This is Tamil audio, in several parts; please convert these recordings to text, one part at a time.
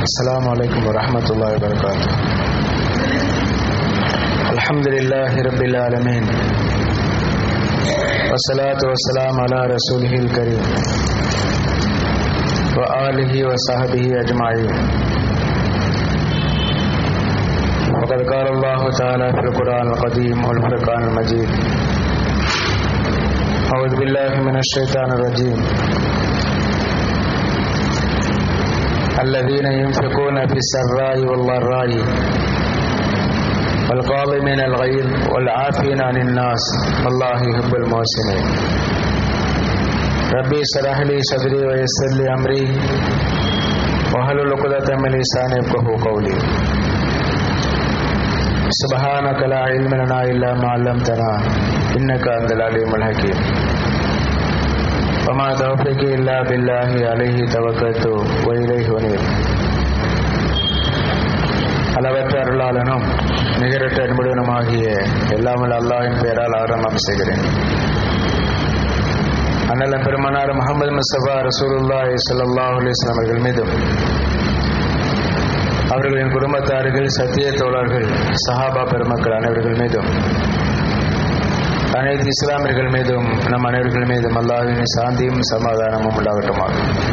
السلام عليكم ورحمة الله وبركاته الحمد لله رب العالمين والصلاة والسلام على رسوله الكريم وآله وصحبه أجمعين وقد قال الله تعالى في القرآن القديم والفرقان المجيد أعوذ بالله من الشيطان الرجيم الذين ينفقون في السراء والضراء والقاضمين الغيظ والعافين عن الناس والله يحب المحسنين ربي اشرح لي صدري ويسر لي امري واحلل عقدة من لساني يفقهوا قولي سبحانك لا علم لنا الا ما علمتنا انك انت العليم الحكيم وما توفيقي إلا بالله عليه توكلت وإليه أنيب அளவற்ற அருளாளனும் நிகரற்ற அன்புடனுமாகிய எல்லாமல் அல்லாஹின் பெயரால் ஆரம்பம் செய்கிறேன் அண்ணல பெருமனார் முகமது முஸ்தபா ரசூலுல்லா சல்லா அலிஸ்லாம் அவர்கள் மீதும் அவர்களின் குடும்பத்தார்கள் சத்திய தோழர்கள் சஹாபா பெருமக்கள் அனைவர்கள் மீதும் அனைத்து இஸ்லாமியர்கள் மீதும் நம் அனைவர்கள் மீதும் அல்லாஹின் சாந்தியும் சமாதானமும் உண்டாகட்டுமாக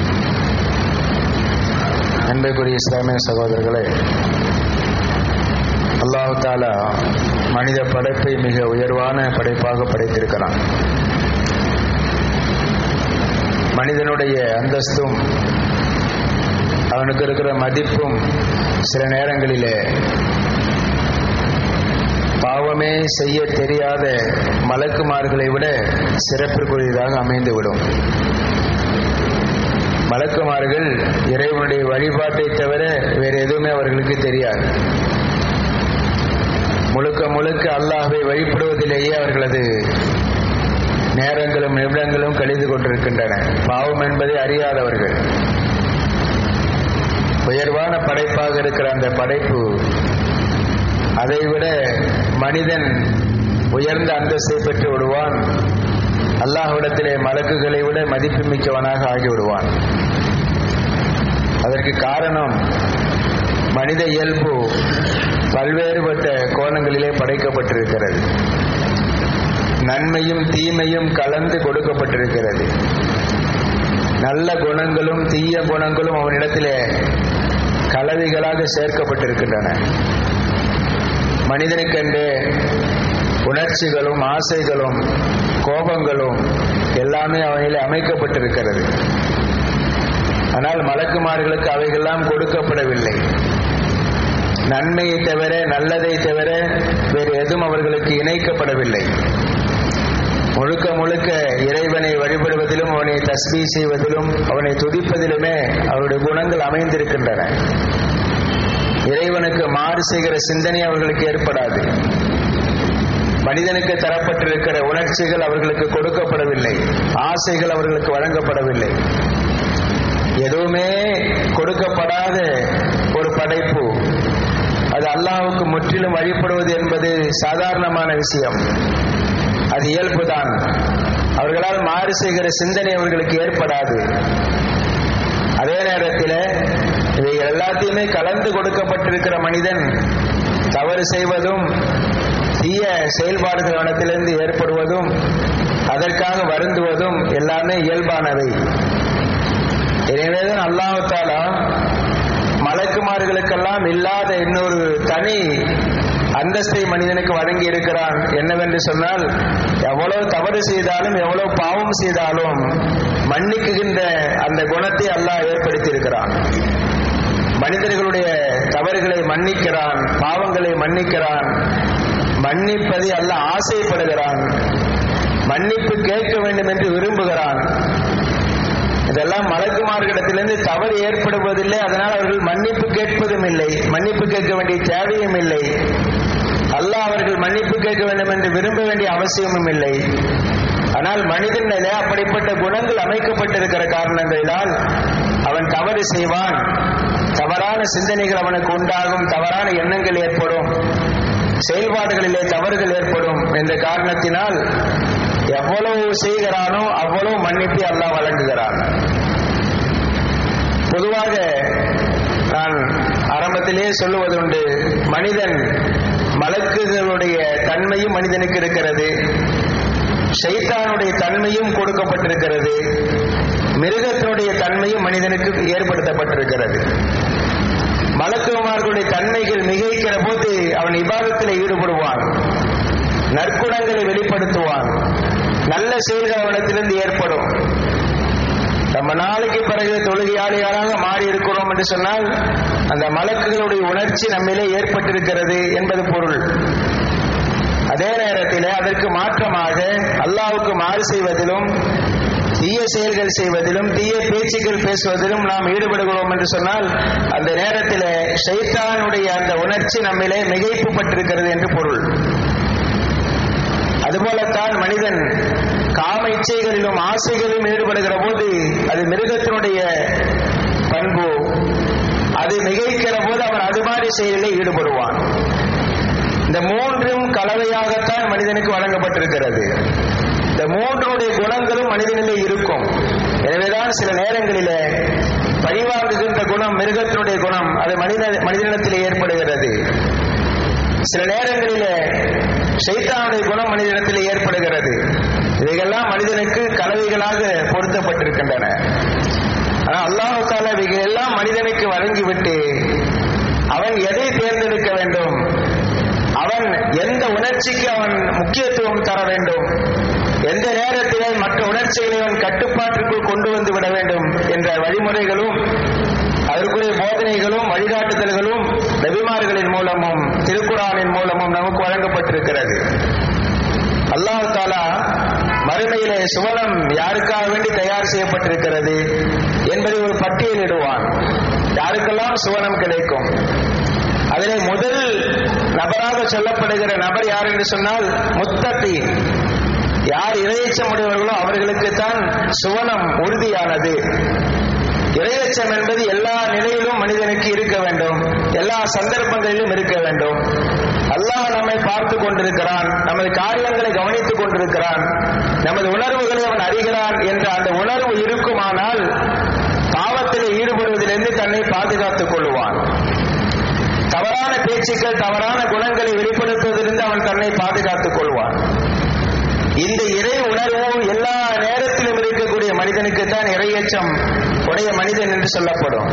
அன்பைக்குரிய இஸ்லாமிய சகோதரர்களே அல்லாஹு தாலா மனித படைப்பை மிக உயர்வான படைப்பாக படைத்திருக்கிறான் மனிதனுடைய அந்தஸ்தும் அவனுக்கு இருக்கிற மதிப்பும் சில நேரங்களிலே பாவமே செய்ய தெரியாத மலக்குமார்களை விட சிறப்பிற்குரியதாக அமைந்துவிடும் மலக்குமார்கள் இறைவனுடைய வழிபாட்டை தவிர வேறு எதுவுமே அவர்களுக்கு தெரியாது முழுக்க முழுக்க அல்லாஹை வழிபடுவதிலேயே அவர்களது நேரங்களும் நிமிடங்களும் கழிந்து கொண்டிருக்கின்றன பாவம் என்பதை அறியாதவர்கள் உயர்வான படைப்பாக இருக்கிற அந்த படைப்பு அதைவிட மனிதன் உயர்ந்த அந்தஸ்தை பெற்று விடுவான் அல்லாஹ்விடத்திலே மலக்குகளை விட மதிப்புமிக்கவனாக ஆகிவிடுவான் அதற்கு காரணம் மனித இயல்பு பல்வேறுபட்ட கோணங்களிலே படைக்கப்பட்டிருக்கிறது நன்மையும் தீமையும் கலந்து கொடுக்கப்பட்டிருக்கிறது நல்ல குணங்களும் தீய குணங்களும் அவனிடத்திலே கலவைகளாக சேர்க்கப்பட்டிருக்கின்றன மனிதனுக்கென்று உணர்ச்சிகளும் ஆசைகளும் கோபங்களும் எல்லாமே அவனிலே அமைக்கப்பட்டிருக்கிறது ஆனால் மலக்குமார்களுக்கு அவைகள்லாம் கொடுக்கப்படவில்லை நன்மையை தவிர நல்லதை தவிர வேறு எதுவும் அவர்களுக்கு இணைக்கப்படவில்லை முழுக்க முழுக்க இறைவனை வழிபடுவதிலும் அவனை தஸ்மி செய்வதிலும் அவனை துதிப்பதிலுமே அவருடைய குணங்கள் அமைந்திருக்கின்றன இறைவனுக்கு மாறு செய்கிற சிந்தனை அவர்களுக்கு ஏற்படாது மனிதனுக்கு தரப்பட்டிருக்கிற உணர்ச்சிகள் அவர்களுக்கு கொடுக்கப்படவில்லை ஆசைகள் அவர்களுக்கு வழங்கப்படவில்லை எதுவுமே கொடுக்கப்படாத ஒரு படைப்பு அது அல்லாவுக்கு முற்றிலும் வழிபடுவது என்பது சாதாரணமான விஷயம் அது இயல்புதான் அவர்களால் மாறு செய்கிற சிந்தனை அவர்களுக்கு ஏற்படாது அதே நேரத்தில் இவை எல்லாத்தையுமே கலந்து கொடுக்கப்பட்டிருக்கிற மனிதன் தவறு செய்வதும் தீய செயல்பாடுகள் இடத்திலிருந்து ஏற்படுவதும் அதற்காக வருந்துவதும் எல்லாமே இயல்பானவை எனவேதான் அல்லாஹாலா மலக்குமார்களுக்கெல்லாம் இல்லாத இன்னொரு தனி அந்தஸ்தை மனிதனுக்கு வழங்கி இருக்கிறான் என்னவென்று சொன்னால் எவ்வளவு தவறு செய்தாலும் எவ்வளவு பாவம் செய்தாலும் மன்னிக்குகின்ற அந்த குணத்தை அல்லாஹ் ஏற்படுத்தி இருக்கிறான் மனிதர்களுடைய தவறுகளை மன்னிக்கிறான் பாவங்களை மன்னிக்கிறான் மன்னிப்பதை அல்ல ஆசைப்படுகிறான் மன்னிப்பு கேட்க வேண்டும் என்று விரும்புகிறான் இதெல்லாம் மலக்குமார்களிடத்திலிருந்து தவறு ஏற்படுவதில்லை அதனால் அவர்கள் மன்னிப்பு கேட்பதும் இல்லை மன்னிப்பு கேட்க வேண்டிய தேவையும் இல்லை அல்லாஹ் அவர்கள் மன்னிப்பு கேட்க வேண்டும் என்று விரும்ப வேண்டிய அவசியமும் இல்லை ஆனால் மனிதனிலே அப்படிப்பட்ட குணங்கள் அமைக்கப்பட்டிருக்கிற காரணங்களினால் அவன் தவறு செய்வான் தவறான சிந்தனைகள் அவனுக்கு உண்டாகும் தவறான எண்ணங்கள் ஏற்படும் செயல்பாடுகளிலே தவறுகள் ஏற்படும் என்ற காரணத்தினால் எவ்வளவு செய்கிறானோ அவ்வளவு மன்னிப்பை அல்லாஹ் வழங்குகிறான் பொதுவாக நான் ஆரம்பத்திலே சொல்லுவதுண்டு மனிதன் மலக்குகளுடைய தன்மையும் மனிதனுக்கு இருக்கிறது ஷைத்தானுடைய தன்மையும் கொடுக்கப்பட்டிருக்கிறது மிருகத்தினுடைய தன்மையும் மனிதனுக்கு ஏற்படுத்தப்பட்டிருக்கிறது மலக்குமார்களுடைய தன்மைகள் மிகைக்கிற போது அவன் இபாதத்தில் ஈடுபடுவான் நற்குணங்களை வெளிப்படுத்துவான் நல்ல செயல்கள் அவனிடத்திலிருந்து ஏற்படும் நம்ம நாளைக்கு பிறகு தொழுகையாளிகளாக மாறி இருக்கிறோம் என்று சொன்னால் அந்த மலக்குகளுடைய உணர்ச்சி நம்மிலே ஏற்பட்டிருக்கிறது என்பது பொருள் அதே நேரத்தில் அதற்கு மாற்றமாக அல்லாவுக்கு மாறு செய்வதிலும் தீய செயல்கள் செய்வதிலும் தீய பேச்சுக்கள் பேசுவதிலும் நாம் ஈடுபடுகிறோம் என்று சொன்னால் அந்த நேரத்தில் ஷைத்தானுடைய அந்த உணர்ச்சி நம்மிலே மிகைப்புப்பட்டிருக்கிறது என்று பொருள் அதுபோலத்தான் மனிதன் காம இச்சைகளிலும் ஆசைகளிலும் ஈடுபடுகிற போது அது மிருகத்தினுடைய பண்பு அது மிகைக்கிற போது அவன் அது மாதிரி செயலில் ஈடுபடுவான் இந்த மூன்றும் கலவையாகத்தான் மனிதனுக்கு வழங்கப்பட்டிருக்கிறது இந்த மூன்றுடைய குணங்களும் மனிதனிலே இருக்கும் எனவேதான் சில நேரங்களிலே பழிவாங்குகின்ற குணம் மிருகத்தினுடைய குணம் அது மனித மனிதனிடத்திலே ஏற்படுகிறது சில நேரங்களிலே சைத்தானுடைய குணம் மனிதனிடத்தில் ஏற்படுகிறது இவைகள்லாம் மனிதனுக்கு கலவைகளாக பொருத்தப்பட்டிருக்கின்றன ஆனால் அல்லாஹு தாலா இவைகள் எல்லாம் மனிதனுக்கு வழங்கிவிட்டு அவன் எதை தேர்ந்தெடுக்க வேண்டும் அவன் எந்த உணர்ச்சிக்கு அவன் முக்கியத்துவம் தர வேண்டும் எந்த நேரத்திலே மற்ற உணர்ச்சிகளை அவன் கட்டுப்பாட்டிற்குள் கொண்டு வந்து விட வேண்டும் என்ற வழிமுறைகளும் அதற்குரிய போதனைகளும் வழிகாட்டுதல்களும் நபிமார்களின் மூலமும் திருக்குறானின் மூலமும் நமக்கு வழங்கப்பட்டிருக்கிறது அல்லாஹு தாலா மறுமையிலே சுவனம் யாருக்காக வேண்டி தயார் செய்யப்பட்டிருக்கிறது என்பதை ஒரு பட்டியலிடுவான் யாருக்கெல்லாம் சுவனம் கிடைக்கும் அதிலே முதல் நபராக சொல்லப்படுகிற நபர் யார் என்று சொன்னால் முத்தத்தி யார் இரையச்சம் உடையவர்களோ அவர்களுக்கு தான் சுவனம் உறுதியானது இரையச்சம் என்பது எல்லா நிலையிலும் மனிதனுக்கு இருக்க வேண்டும் எல்லா சந்தர்ப்பங்களிலும் இருக்க வேண்டும் அல்லாஹ் நம்மை பார்த்து கொண்டிருக்கிறான் நமது காரியங்களை கவனித்துக் கொண்டிருக்கிறான் நமது உணர்வுகளை அவன் அறிகிறான் என்ற அந்த உணர்வு இருக்குமானால் பாவத்தில் ஈடுபடுவதிலிருந்து தன்னை பாதுகாத்துக் கொள்வான் தவறான பேச்சுக்கள் தவறான குணங்களை வெளிப்படுத்துவதிலிருந்து அவன் தன்னை பாதுகாத்துக் கொள்வான் இந்த இறை உணர்வு எல்லா நேரத்திலும் இருக்கக்கூடிய மனிதனுக்கு தான் இறையச்சம் உடைய மனிதன் என்று சொல்லப்படும்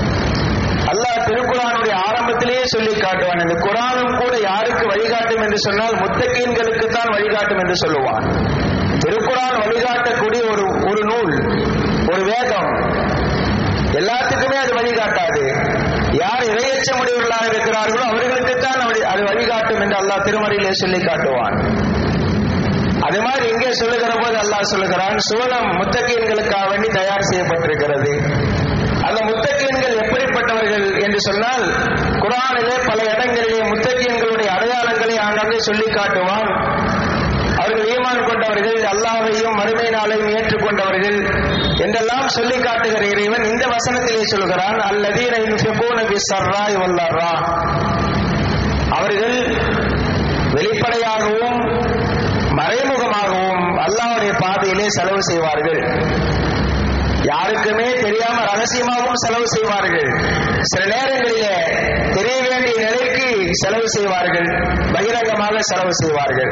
அல்லாஹ் திருக்குறானுடைய ஆரம்பத்திலேயே சொல்லி காட்டுவான் இந்த குரானும் கூட யாருக்கு வழிகாட்டும் என்று சொன்னால் முத்தகீன்களுக்கு தான் வழிகாட்டும் என்று சொல்லுவான் திருக்குறான் வழிகாட்டக்கூடிய ஒரு ஒரு நூல் ஒரு வேதம் எல்லாத்துக்குமே அது வழிகாட்டாது யார் இரையச்சமுடையவர்களாக இருக்கிறார்களோ அவர்களுக்குத்தான் அது வழிகாட்டும் என்று அல்லாஹ் திருமறையிலே சொல்லி காட்டுவான் அது மாதிரி இங்கே சொல்லுகிற போது அல்லாஹ் சொல்லுகிறான் சுவனம் முத்தகீன்களுக்காக வேண்டி தயார் செய்யப்பட்டிருக்கிறது அந்த முத்தகீன்கள் எப்படிப்பட்டவர்கள் என்று சொன்னால் குரானிலே பல இடங்களிலே முத்தகீன்களுடைய அடையாளங்களை ஆங்காங்கே சொல்லி காட்டுவான் அவர்கள் ஈமான் கொண்டவர்கள் அல்லாவையும் மறுமை நாளையும் ஏற்றுக்கொண்டவர்கள் என்றெல்லாம் சொல்லி காட்டுகிற இறைவன் இந்த வசனத்திலே சொல்கிறான் அல்லதீன யுன்ஃபிகூன பிஸ்ஸர்ராய் வல்லர்ரா அவர்கள் வெளிப்படையாகவும் மறைமுகமாகவும் அல்லாவுடைய பாதையிலே செலவு செய்வார்கள் யாருக்குமே தெரியாம ரகசியமாகவும் செலவு செய்வார்கள் சில நேரங்களிலே தெரிய வேண்டிய நிலைக்கு செலவு செய்வார்கள் பகிரங்கமாக செலவு செய்வார்கள்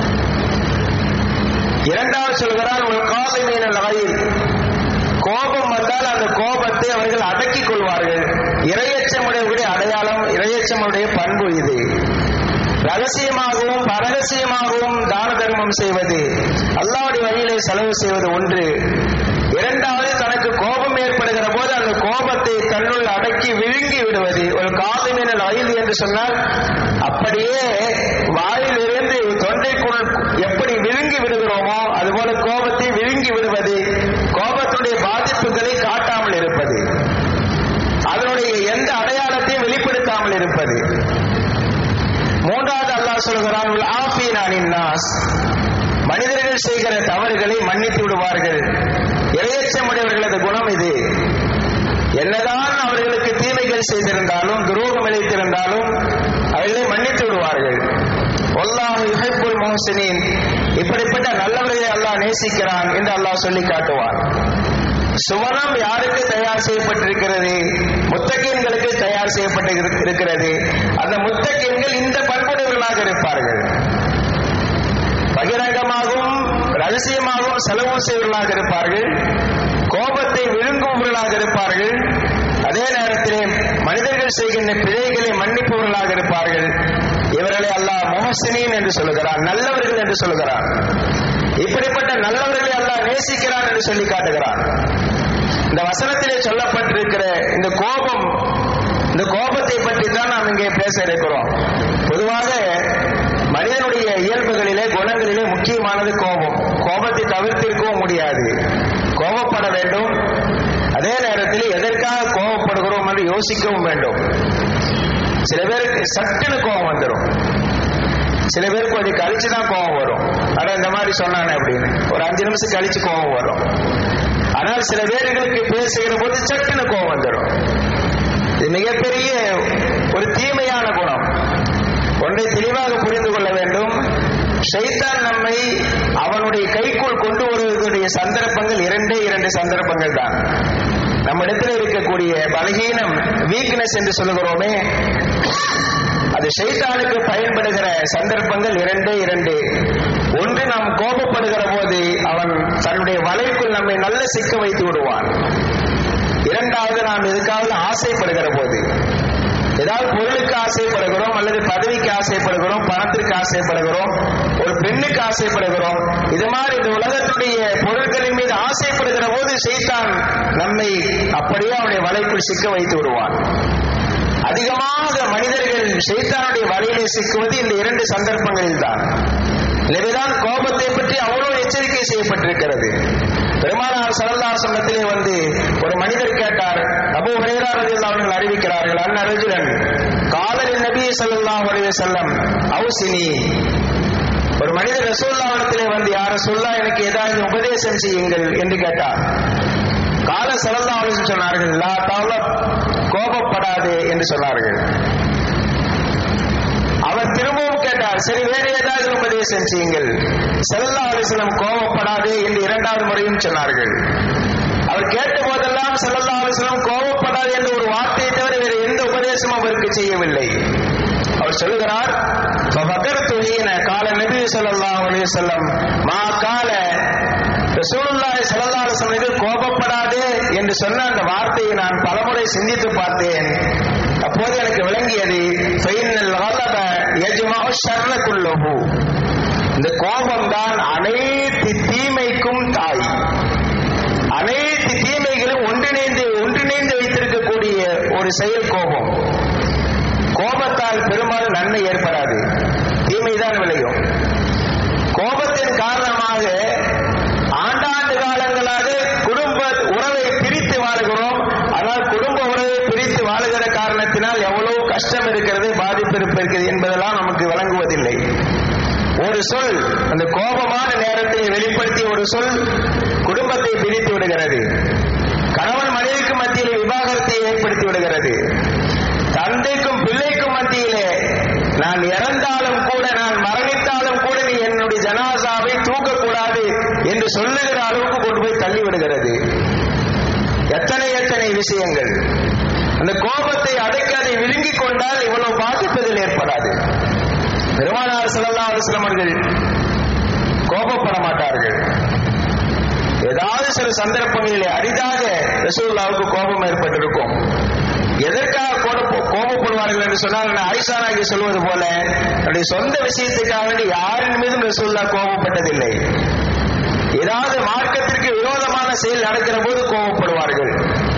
இரண்டாவது சொல்கிறார் ஒரு காலை மீனல் ஆயில் கோபம் வந்தால் அந்த கோபத்தை அவர்கள் அடக்கிக் கொள்வார்கள் இரையச்சமுடைய அடையாளம் இரையச்சமுடைய பண்பு இது ரகசியமாகவும் பரகசியமாகவும் தான தர்மம் செய்வது அல்லாவுடைய வழியிலே செலவு செய்வது ஒன்று இரண்டாவது தனக்கு கோபம் ஏற்படுகிற போது அந்த கோபத்தை தன்னுள் அடக்கி விழுங்கி விடுவது ஒரு காதுமீனல் அயில் என்று சொன்னால் அப்படியே வாயிலிருந்து தொண்டைக்குள் எப்படி விழுங்கி விடுகிறோமோ அதுபோல கோபத்தை விழுங்கி விடுவது கோபத்துடைய பாதிப்புகளை காட்டாமல் இருப்பது அதனுடைய எந்த அடையாளத்தையும் வெளிப்படுத்தாமல் இருப்பது மூன்றாவது அல்லாஹ் சொல்கிறான் மனிதர்கள் செய்கிற தவறுகளை மன்னித்து விடுவார்கள் இரையச்சமுடையவர்களது குணம் இது என்னதான் அவர்களுக்கு தீமைகள் செய்திருந்தாலும் துரோகம் இழைத்திருந்தாலும் அவர்களை மன்னித்து விடுவார்கள் ஒல்லாஹ் யுஹைப்புல் முஹ்சினின் இப்படிப்பட்ட நல்லவர்களை அல்லாஹ் நேசிக்கிறான் என்று அல்லாஹ் சொல்லி காட்டுவான் சுவனம் யாருக்கு தயார் செய்யப்பட்டிருக்கிறது முத்தகீன்களுக்கு தயார் செய்யப்பட்டு இரு- இருக்கிறது அந்த முத்தகீன்கள் இந்த பண்புடையவர்களாக இருப்பார்கள் பகிரங்கமாகவும் ரகசியமாகவும் செலவு செய்வர்களாக இருப்பார்கள் கோபத்தை விழுங்குபவர்களாக இருப்பார்கள் அதே நேரத்திலே மனிதர்கள் செய்கின்ற பிழைகளை மன்னிப்பவர்களாக இருப்பார்கள் இவர்களை அல்லாஹ் முஹசினீன் என்று சொல்லுகிறார் நல்லவர்கள் என்று சொல்லுகிறார் இப்படிப்பட்ட நல்லவர்களை அல்லாஹ் நேசிக்கிறான் என்று சொல்லி காட்டுகிறான் இந்த வசனத்திலே சொல்லப்பட்டிருக்கிற இந்த கோபம் இந்த கோபத்தை பற்றி தான் நாம் இங்கே பேச இருக்கிறோம் பொதுவாக மனிதனுடைய இயல்புகளிலே குணங்களிலே முக்கியமானது கோபம் கோபத்தை தவிர்த்திருக்கவும் முடியாது கோபப்பட வேண்டும் அதே நேரத்தில் எதற்காக கோபப்படுகிறோம் என்று யோசிக்கவும் வேண்டும் சில பேருக்கு சட்டுன்னு கோபம் வந்துடும் சில பேருக்கு கொஞ்சம் கழிச்சு தான் கோபம் வரும் அட இந்த மாதிரி சொன்னானே அப்படின்னு ஒரு அஞ்சு நிமிஷம் கழிச்சு கோபம் வரும் ஆனால் சில பேர்களுக்கு பேசுகிற போது சட்டுன்னு கோபம் வந்துடும் இது மிகப்பெரிய ஒரு தீமையான குணம் ஒன்றை தெளிவாக புரிந்து கொள்ள வேண்டும் ஷைத்தான் நம்மை அவனுடைய கைக்குள் கொண்டு வருவதற்குரிய சந்தர்ப்பங்கள் இரண்டே இரண்டு சந்தர்ப்பங்கள் தான் நம்மிடத்தில் இருக்கக்கூடிய பலகீனம் வீக்னஸ் என்று சொல்லுகிறோமே அது ஷைத்தானுக்கு பயன்படுகிற சந்தர்ப்பங்கள் இரண்டே இரண்டு ஒன்று நாம் கோபப்படுகிற போது அவன் தன்னுடைய வலைக்குள் நம்மை நல்ல சிக்க வைத்து விடுவான் இரண்டாவது நாம் எதுக்காவது ஆசைப்படுகிற போது ஏதாவது பொருளுக்கு ஆசைப்படுகிறோம் அல்லது பதவிக்கு ஆசைப்படுகிறோம் பணத்திற்கு ஆசைப்படுகிறோம் ஒரு பெண்ணுக்கு ஆசைப்படுகிறோம் இது மாதிரி இந்த உலகத்துடைய பொருட்களின் மீது ஆசைப்படுகிற போது செய்தான் நம்மை அப்படியே அவனுடைய வலைக்குள் சிக்க வைத்து விடுவான் அதிகமாக மனிதர்கள் ஷைத்தானுடைய வலையிலே சிக்குவது இந்த இரண்டு சந்தர்ப்பங்களில் தான் எனவேதான் கோபத்தை பற்றி அவ்வளவு எச்சரிக்கை செய்யப்பட்டிருக்கிறது பெருமானார் சரல்லார் சங்கத்திலே வந்து ஒரு மனிதர் கேட்டார் அபு ஹுரைராரதில் அவர்கள் அறிவிக்கிறார்கள் அந்நரஜுலன் காதலின் நபி ஸல்லல்லாஹு அலைஹி வஸல்லம் அவுசினி ஒரு மனிதர் ரசூல்லாவிடத்திலே வந்து யார சொல்லா எனக்கு ஏதாவது உபதேசம் செய்யுங்கள் என்று கேட்டார் கால சரல்லா அலிசன் சொன்னார்கள் லா தாவ கோபப்படாதே என்று சொன்னார்கள் அவர் திரும்பவும் கேட்டார் சரி வேறு ஏதாவது உபதேசம் செய்யுங்கள் சல்லா அலிஸ்லம் கோபப்படாதே என்று இரண்டாவது முறையும் சொன்னார்கள் அவர் கேட்ட போதெல்லாம் சல்லல்லா அலிஸ்லம் கோபப்படாது என்ற ஒரு வார்த்தையை தவிர வேறு எந்த உபதேசமும் அவருக்கு செய்யவில்லை அவர் சொல்லுகிறார் பகர்த்துவீன கால நபி ஸல்லல்லாஹு அலைஹி வஸல்லம் மா கால ரசூலுல்லாஹி ஸல்லல்லாஹு அலைஹி வஸல்லம் மீது கோபப்படாதே என்று சொன்ன அந்த வார்த்தையை நான் பலமுறை சிந்தித்து பார்த்தேன் அப்போது எனக்கு விளங்கியது ஃபைனல் கலப யஜ்மஉ ஷர்ர குல்லஹு இந்த கோபம் தான் அனைத்து தீமைக்கும் தாய் அனைத்து தீமைகளும் ஒன்றிணைந்து ஒன்றிணைந்து வைத்திருக்கக்கூடிய ஒரு செயல் கோபம் கோபத்தால் பெரும்பாலும் நன்மை ஏற்படாது தீமைதான் விளையும் கோபத்தின் காரணமாக ஆண்டாண்டு காலங்களாக குடும்ப உறவை பிரித்து வாழுகிறோம் ஆனால் குடும்ப உறவை பிரித்து வாழுகிற காரணத்தினால் எவ்வளவு கஷ்டம் இருக்கிறது பாதிப்பு இருக்கிறது என்பதெல்லாம் நமக்கு வழங்குவதில்லை ஒரு சொல் அந்த கோபமான நேரத்தை வெளிப்படுத்திய ஒரு சொல் குடும்பத்தை பிரித்து விடுகிறது கணவன் மனைவிக்கு மத்தியில் விவாகரத்தை ஏற்படுத்தி விடுகிறது தந்தைக்கும் பிள்ளைக்கும் மத்தியிலே நான் இறந்தாலும் கூட நான் மரணித்தாலும் கூட நீ என்னுடைய ஜனாசாவை தூக்கக்கூடாது என்று சொல்லுகிற அளவுக்கு கொண்டு போய் தள்ளி விடுகிறது எத்தனை எத்தனை விஷயங்கள் அந்த கோபத்தை அடக்கி அதை விழுங்கிக் கொண்டால் இவ்வளவு பாதிப்பதில் ஏற்படாது பெருமானார் ஸல்லல்லாஹு அலைஹி வஸல்லம் அவர்கள் கோபப்பட மாட்டார்கள் ஏதாவது சில சந்தர்ப்பங்களிலே அரிதாக ரசூலுல்லாவுக்கு கோபம் ஏற்பட்டிருக்கும் எதற்காக கோப- கோபப்படுவார்கள் என்று சொன்னால் நான் ஆயிஷா நாயகி சொல்வது போல தன்னுடைய சொந்த விஷயத்துக்காக வேண்டி யாரின் மீதும் ரசூல்லா கோபப்பட்டதில்லை ஏதாவது மார்க்கத்திற்கு விரோதமான செயல் நடக்கிற போது கோபப்படுவார்கள்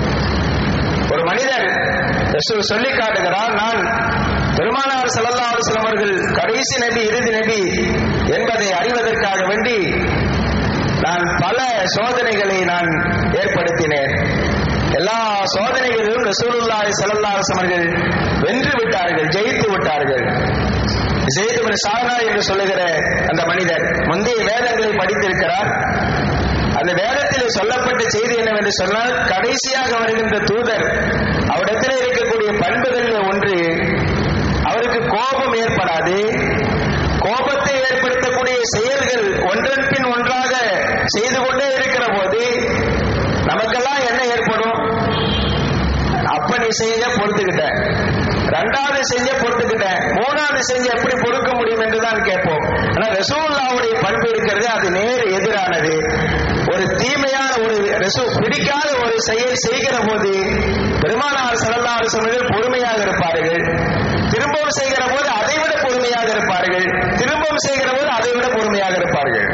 ஒரு மனிதர் ரசூல் சொல்லி காட்டுகிறார் நான் பெருமானார் ஸல்லல்லாஹு அலைஹி வஸல்லம் அவர்கள் கடைசி நபி இறுதி நபி என்பதை அறிவதற்காக வேண்டி நான் பல சோதனைகளை நான் ஏற்படுத்தினேன் எல்லா சோதனைகளிலும் ரசூலுல்லாஹி ஸல்லல்லாஹு அலைஹி வஸல்லம் அவர்கள் வென்று விட்டார்கள் ஜெயித்து விட்டார்கள் ஜெயித் பின் சானா என்று சொல்லுகிற அந்த மனிதர் முந்தைய வேதங்களை படித்திருக்கிறார் அந்த வேதத்தில் சொல்லப்பட்ட செய்தி என்னவென்று சொன்னால் கடைசியாக வருகின்ற தூதர் அவரிடத்தில் இருக்கக்கூடிய பண்புகளில் ஒன்று அவருக்கு கோபம் ஏற்படாது கோபத்தை ஏற்படுத்தக்கூடிய செயல்கள் ஒன்றன் பின் ஒன்றாக செய்து கொண்டே இருக்கிற போது நமக்கெல்லாம் ரெண்டாவது செஞ்ச பொறுத்துக்கிட்டேன் மூணாவது செஞ்சு எப்படி பொறுக்க முடியும் என்று தான் கேட்போம் ஆனா ரசூல்லாவுடைய பண்பு இருக்கிறது அது நேர் எதிரானது ஒரு தீமையான ஒரு ரசூ பிடிக்காத ஒரு செயல் செய்கிற போது பெருமானார் செல்லல்லாறு சொன்னதில் பொறுமையாக இருப்பார்கள் திரும்பவும் செய்கிற போது அதை விட பொறுமையாக இருப்பார்கள் திரும்பவும் செய்கிற போது அதை விட பொறுமையாக இருப்பார்கள்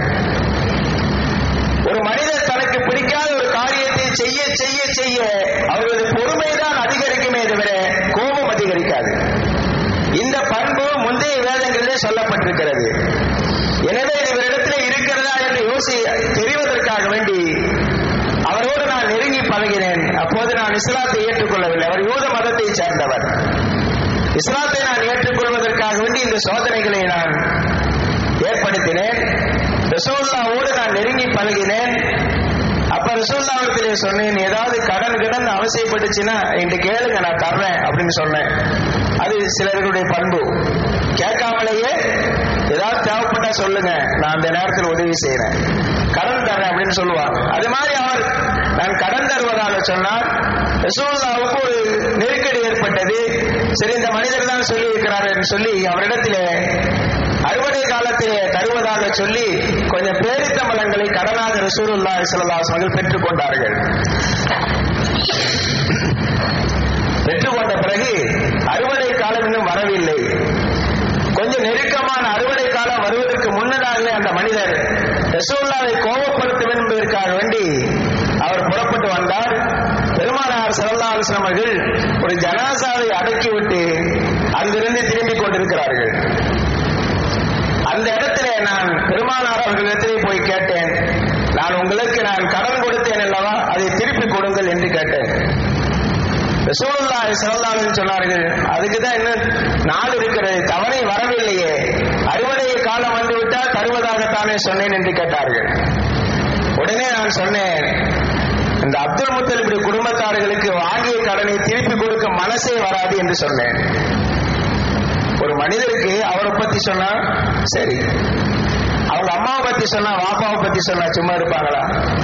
ஒரு மனிதர் தனக்கு பிடிக்காத ஒரு காரியத்தை செய்ய செய்ய செய்ய அவரது பொறுமைதான் அதிகரிக்குமே தவிர கோபம் அதிகரிக்காது இந்த பண்பு முந்தைய வேதங்களிலே சொல்லப்பட்டிருக்கிறது எனவே இது இவரிடத்தில் இருக்கிறதா என்று யோசி தெரிவதற்காக வேண்டி அவரோடு நான் நெருங்கி பழகினேன் அப்போது நான் இஸ்லாத்தை ஏற்றுக்கொள்ளவில்லை அவர் யூத மதத்தை சேர்ந்தவர் இஸ்லாத்தை நான் ஏற்றுக்கொள்வதற்காக வேண்டி இந்த சோதனைகளை நான் ஏற்படுத்தினேன் ரசூல்லாவோடு நான் நெருங்கி பழகினேன் அப்ப ரசூல்லாவிடத்திலே சொன்னேன் ஏதாவது கடன் கடன் அவசியப்பட்டுச்சுன்னா என்கிட்ட கேளுங்க நான் தர்றேன் அப்படின்னு சொன்னேன் அது சிலர்களுடைய பண்பு கேட்காமலேயே ஏதாவது தேவைப்பட்டா சொல்லுங்க நான் அந்த நேரத்தில் உதவி செய்யறேன் கடன் தர்றேன் அப்படின்னு சொல்லுவாங்க அது மாதிரி அவர் நான் கடன் தருவதாக சொன்னார் ரசூல்லாவுக்கு ஒரு நெருக்கடி ஏற்பட்டது சரி இந்த மனிதர் தான் சொல்லி இருக்கிறார் என்று சொல்லி அவரிடத்திலே அறுவடை காலத்திலே தருவதாக சொல்லி கொஞ்சம் பேரித்தம்பலங்களை கடனாக ரசூலுல்லா சிலதாஸ் அவர்கள் பெற்றுக் கொண்டார்கள் பெற்றுக்கொண்ட பிறகு அறுவடை காலம் இன்னும் வரவில்லை கொஞ்சம் நெருக்கமான அறுவடை காலம் வருவதற்கு முன்னதாகவே அந்த மனிதர் ரசூல்லாவை கோபப்படுத்தும் என்பதற்காக வேண்டி அவர் புறப்பட்டு வந்தார் பெருமானார் சல்லா அலுவலம் அவர்கள் ஒரு ஜனாசாவை அடக்கிவிட்டு அங்கிருந்து திரும்பிக் கொண்டிருக்கிறார்கள் அந்த இடத்திலே நான் பெருமானார் அவர்களிடத்திலே போய் கேட்டேன் நான் உங்களுக்கு நான் கடன் கொடுத்தேன் அல்லவா அதை திருப்பி கொடுங்கள் என்று கேட்டேன் ரசூலுல்லாஹி ஸல்லல்லாஹு அலைஹி சொன்னார்கள் அதுக்கு தான் இன்னும் நாள் இருக்கிறது தவணை வரவில்லையே அறுவடை காலம் வந்துவிட்டால் தருவதாகத்தானே சொன்னேன் என்று கேட்டார்கள் உடனே நான் சொன்னேன் இந்த அப்துல் முத்தலிபுடைய குடும்பத்தார்களுக்கு வாங்கிய கடனை திருப்பி கொடுக்க மனசே வராது என்று சொன்னேன் ஒரு மனிதருக்கு அவரை பத்தி சொன்னா சரி அவங்க அம்மாவை பத்தி சொன்னா வாப்பாவை பத்தி சொன்னா சும்மா இருப்பாங்களா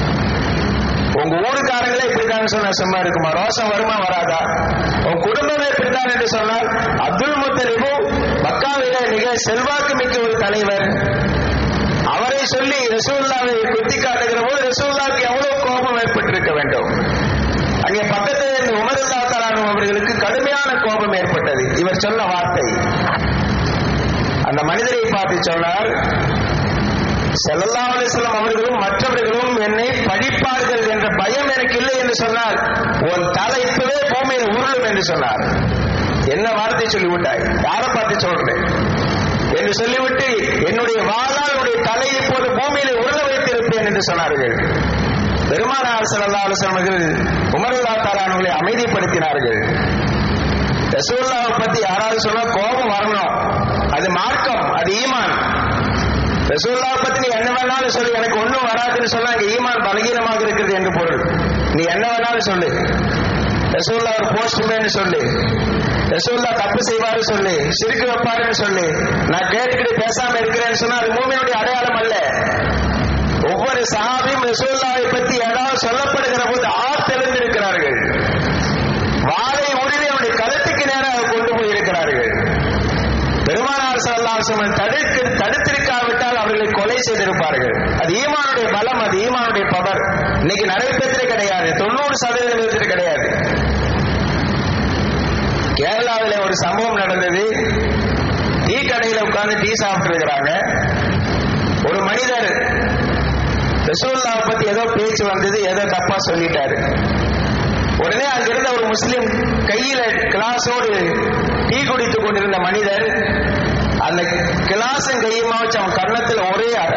உங்க ஊருக்காரங்களே இப்படித்தான் சொன்னா சும்மா இருக்குமா ரோஷம் வருமா வராதா உங்க குடும்பமே இப்படித்தான் என்று சொன்னால் அப்துல் முத்தலிபு மக்காவில மிக செல்வாக்கு மிக்க ஒரு தலைவர் அவரை சொல்லி ரசூல்லாவை குத்தி காட்டுகிற போது ரசூல்லாவுக்கு எவ்வளவு கோபம் ஏற்பட்டிருக்க வேண்டும் அங்கே பக்கத்தில் இருந்த உமருல்லா தலானும் அவர்களுக்கு கடுமையான கோபம் ஏற்பட்டது இவர் சொன்ன வார்த்தை அந்த மனிதரை பார்த்து சொன்னார் செல்லல்லா அலிஸ்லாம் அவர்களும் மற்றவர்களும் என்னை படிப்பார்கள் என்ற பயம் எனக்கு இல்லை என்று சொன்னார் உன் தலை இப்பவே பூமியில் உருளும் என்று சொன்னார் என்ன வார்த்தை சொல்லிவிட்டாய் யாரை பார்த்து சொல்றேன் என்று சொல்லிவிட்டு என்னுடைய வாழால் உடைய தலை இப்போது பூமியில உருள வைத்திருப்பேன் என்று சொன்னார்கள் பெருமானார் சல்லா அலுவலம் அவர்கள் உமருல்லா தாலானவர்களை அமைதிப்படுத்தினார்கள் ரசூல்லாவை பத்தி யாராவது சொன்னா கோபம் வரணும் அது மார்க்கம் அது ஈமான் ரசூல்லாவை பத்தி நீ என்ன வேணாலும் சொல்லு எனக்கு ஒண்ணும் வராதுன்னு சொன்னா அங்க ஈமான் பலகீனமாக இருக்கிறது என்று பொருள் நீ என்ன வேணாலும் சொல்லு ரசூல்லா ஒரு போஸ்ட்மேன் சொல்லு ரசூல்லா தப்பு செய்வாரு சொல்லு சிரிக்கு வைப்பாருன்னு சொல்லு நான் கேட்டுக்கிட்டு பேசாம இருக்கிறேன்னு சொன்னா அது மூமியினுடைய அடையாளம் அல்ல ஒவ்வொரு சஹாபியும் ரசூல்லாவை பத்தி ஏதாவது சொல்லப்படுகிற போது ஆத்தெழுந்திருக்கிறார்கள் வாழை உருவி அவனுடைய கழுத்துக்கு நேராக கொண்டு போயிருக்கிறார்கள் பெருமானார் சல்லாசமன் தடுத்து தடுத்திருக்காவிட்டால் அவர்களை கொலை செய்திருப்பார்கள் அது ஈமானுடைய பலம் அது ஈமானுடைய பவர் இன்னைக்கு நிறைய பேர்த்திலே கிடையாது தொண்ணூறு சதவீதம் பேர்த்திலே கிடையாது கேரளாவில் ஒரு சம்பவம் நடந்தது டீ கடையில உட்கார்ந்து டீ சாப்பிட்டு இருக்கிறாங்க ஒரு மனிதர் ரசூல்லாவை பத்தி ஏதோ பேச்சு வந்தது ஏதோ தப்பா சொல்லிட்டாரு உடனே அங்கிருந்த ஒரு முஸ்லிம் கையில கிளாஸோடு டீ குடித்துக் கொண்டிருந்த மனிதர் அந்த கிளாஸும் கையுமா வச்சு அவன் கன்னத்தில் ஒரே அற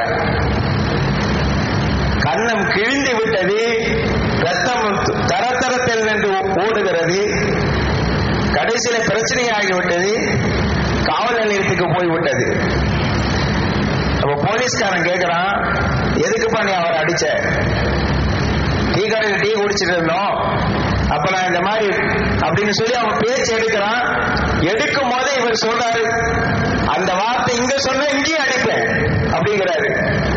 கன்னம் கிழிந்து விட்டது ரத்தம் தரத்தரத்தில் நின்று ஓடுகிறது கடைசியில பிரச்சனையாகிவிட்டது காவல் நிலையத்துக்கு போய்விட்டது அப்ப போலீஸ்காரன் கேட்கிறான் எதுக்குப்பா நீ அவரை அடிச்ச டீ கடையில் டீ குடிச்சிட்டு இருந்தோம் அப்ப நான் இந்த மாதிரி அப்படின்னு சொல்லி அவன் பேச்சு எடுக்கிறான் எடுக்கும் போதே இவர் சொல்றாரு அந்த வார்த்தை இங்க சொன்ன இங்கேயும் அடிப்பேன் அப்படிங்கிறாரு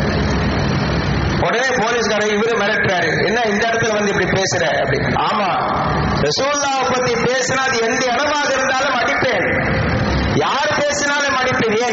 உடனே போலீஸ்காரர் இவரு மிரட்டுறாரு என்ன இந்த இடத்துல வந்து இப்படி பேசுற அப்படி ஆமா ரசூல்லாவை பத்தி பேசினா அது எந்த இடமாக இருந்தாலும் அடிப்பேன்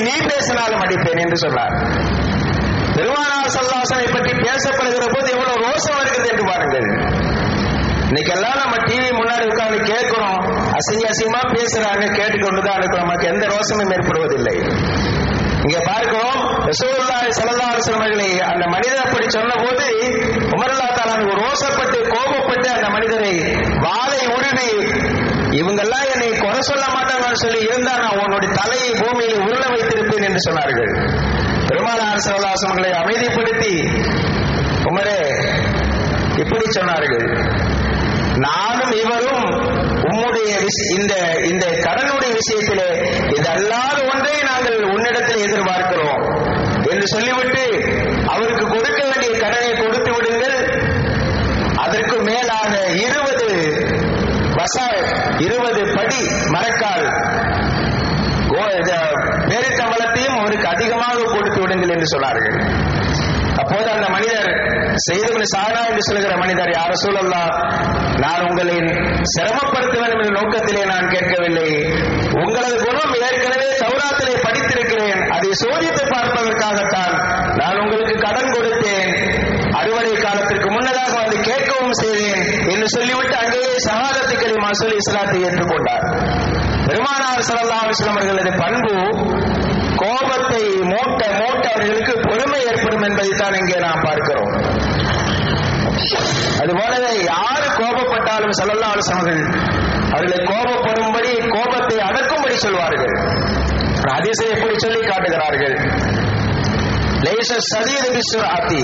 நீ பேசினாலும் அடிப்பேன் என்று சொன்னார் பெருமானார் சல்லாசனை பற்றி பேசப்படுகிற போது எவ்வளவு ரோஷம் வருகிறது என்று பாருங்கள் இன்னைக்கு எல்லாம் நம்ம டிவி முன்னாடி உட்கார்ந்து கேட்கிறோம் அசிங்க அசிங்கமா பேசுறாங்க கேட்டுக்கொண்டுதான் இருக்கிறோம் நமக்கு எந்த ரோஷமும் ஏற்படுவதில்லை இங்க பார்க்கிறோம் ரசூலுல்லாஹி ஸல்லல்லாஹு அலைஹி வஸல்லம் அவர்களை அந்த மனிதர் அப்படி சொன்னபோது உமரல்லா தாலா ஒரு ரோசப்பட்டு கோபப்பட்டு அந்த மனிதரை வாளை உருவி இவங்கெல்லாம் என்னை குறை சொல்ல மாட்டாங்கன்னு சொல்லி இருந்தா நான் உன்னுடைய தலையை பூமியில் உருள வைத்திருப்பேன் என்று சொன்னார்கள் பெருமானார் ஸல்லல்லாஹு அவர்களை அமைதிப்படுத்தி உமரே இப்படி சொன்னார்கள் நானும் இவரும் உம்முடைய விஷ- இந்த இந்த கடனுடைய விஷயத்திலே இது அல்லாத ஒன்றை நாங்கள் உன்னிடத்தில் எதிர்பார்க்கிறோம் என்று சொல்லிவிட்டு அவருக்கு கொடுக்க வேண்டிய கடனை கொடுத்து விடுங்கள் அதற்கு மேலாக இருபது வச இருபது படி மரக்கால் கோ- இந்த பேரித்தம்பளத்தையும் அவருக்கு அதிகமாக கொடுத்து விடுங்கள் என்று சொன்னார்கள் அப்போது அந்த மனிதர் செய்தவன் சாரா என்று சொல்கிற மனிதர் யார சூழல்லா நான் உங்களை சிரமப்படுத்த வேண்டும் என்ற நோக்கத்திலே நான் கேட்கவில்லை உங்களது குணம் ஏற்கனவே சௌராத்திலே படித்திருக்கிறேன் அதை சோதித்து பார்ப்பதற்காகத்தான் நான் உங்களுக்கு கடன் கொடுத்தேன் அறுவடை காலத்திற்கு முன்னதாக வந்து கேட்கவும் செய்தேன் என்று சொல்லிவிட்டு அங்கேயே சகாதத்து கலிமா சொல்லி இஸ்லாத்தை ஏற்றுக்கொண்டார் பெருமானார் ஸல்லல்லாஹு அலைஹி வஸல்லம் அவர்களது பண்பு கோபத்தை மூட்ட மூட்ட அவர்களுக்கு பொறுமை ஏற்படும் என்பதைத்தான் இங்கே நாம் பார்க்கிறோம் அதுபோலவே யாரு கோபப்பட்டாலும் ஸல்லல்லாஹு அலைஹி வஸல்லம் அவர்கள் அவர்களை கோபப்படும்படி கோபத்தை அடக்கும்படி சொல்வார்கள் அதிசை எப்படி சொல்லி காட்டுகிறார்கள் லேச சதீர விஸ்வராத்தி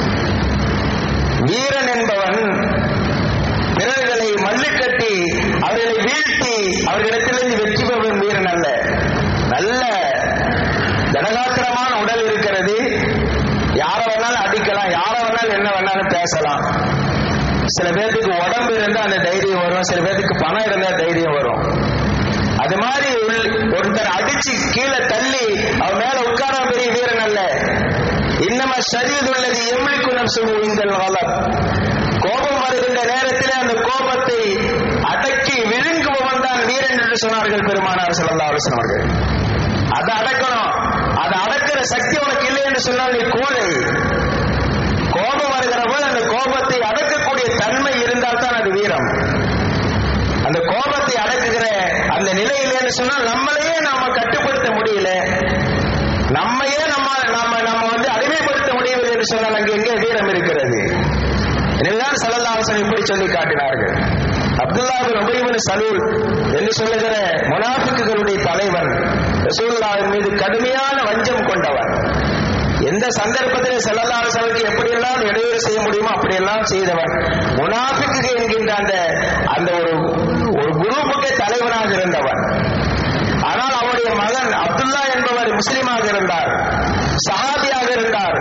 வீரன் என்பவன் பிறர்களை மல்லுக்கட்டி அவர்களை வீழ்த்தி அவர்களிடத்திலிருந்து வெற்றி பெறும் வீரன் அல்ல நல்ல தனகாத்திரமான உடல் இருக்கிறது யார வேணாலும் அடிக்கலாம் யார வேணாலும் என்ன வேணாலும் பேசலாம் சில பேர்த்துக்கு உடம்பு இருந்தா அந்த தைரியம் வரும் சில பேர்த்துக்கு பணம் இருந்தா தைரியம் வரும் அது மாதிரி உள்- ஒருத்தர் அடிச்சு கீழே தள்ளி அவன் மேல உட்கார பெரிய வீரன் அல்ல இன்னம சரீதுள்ளது எம்லிக்கு நப்சு இந்த வளம் கோபம் வருகின்ற நேரத்தில் அந்த கோபத்தை அடக்கி விழுங்குபவன் தான் வீரன் என்று சொன்னார்கள் பெருமானார் ஸல்லல்லாஹு அலைஹி வஸல்லம் அவர்கள் அதை அடக்கணும் அதை அடக்கிற சக்தி உனக்கு இல்லை என்று சொன்னால் நீ கூலை கோபம் வருகிற போது அந்த கோபத்தை அடக்கக்கூடிய தன்மை இருந்தால் தான் அது வீரம் அந்த கோபத்தை அடக்குகிற அந்த நிலை இல்லைன்னு சொன்னால் நம்மளையே நாம கட்டுப்படுத்த முடியல நம்மையே நம்ம நம்ம நம்ம வந்து அடிமைப்படுத்த முடியவில்லை என்று சொன்னால் அங்கே எங்கே வீரம் இருக்கிறது எனவேதான் சல்லல்லாஹு இப்படி சொல்லி காட்டினார்கள் அப்துல்லா பின் உபை பின் சலூல் என்று சொல்லுகிற முனாஃபிக்குகளுடைய தலைவன் ரசூலுல்லாஹின் மீது கடுமையான வஞ்சம் கொண்டவன் எந்த சந்தர்ப்பத்திலே செல்லல்லாத சபைக்கு எப்படியெல்லாம் இடையூறு செய்ய முடியுமோ அப்படியெல்லாம் செய்தவன் முனாஃபிக்கு என்கின்ற அந்த அந்த ஒரு ஒரு குரூப்புக்கே தலைவனாக இருந்தவன் ஆனால் அவருடைய மகன் அப்துல்லா என்பவர் முஸ்லிமாக இருந்தார் சஹாபியாக இருந்தார்